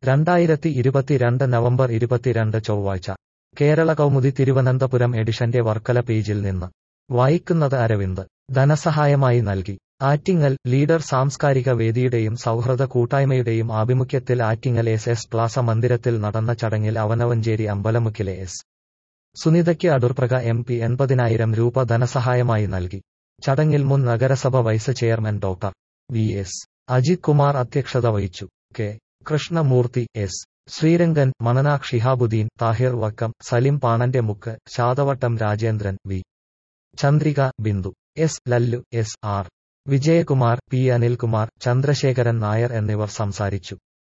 രണ്ടായിരത്തി ഇരുപത്തിരണ്ട് നവംബർ ഇരുപത്തിരണ്ട് ചൊവ്വാഴ്ച കേരള കൗമുദി തിരുവനന്തപുരം എഡിഷന്റെ വർക്കല പേജിൽ നിന്ന് വായിക്കുന്നത് അരവിന്ദ് ധനസഹായമായി നൽകി ആറ്റിങ്ങൽ ലീഡർ സാംസ്കാരിക വേദിയുടെയും സൗഹൃദ കൂട്ടായ്മയുടെയും ആഭിമുഖ്യത്തിൽ ആറ്റിങ്ങൽ എസ് എസ് പ്ലാസ മന്ദിരത്തിൽ നടന്ന ചടങ്ങിൽ അവനവഞ്ചേരി അമ്പലമുക്കിലെ എസ് സുനിതയ്ക്ക് അടൂർപ്രക എം പി എൺപതിനായിരം രൂപ ധനസഹായമായി നൽകി ചടങ്ങിൽ മുൻ നഗരസഭ vice chairman doctor V S Ajith Kumar അധ്യക്ഷത വഹിച്ചു കെ കൃഷ്ണമൂർത്തി എസ് ശ്രീരംഗൻ മണനാഖ് ഷിഹാബുദ്ദീൻ താഹിർ വക്കം സലിം പാണന്റെ മുക്ക് ശാതവട്ടം Rajendran V Chandrika Bindu S Lallu S R Vijayakumar P Anilkumar Chandrasekharan Nair എന്നിവർ സംസാരിച്ചു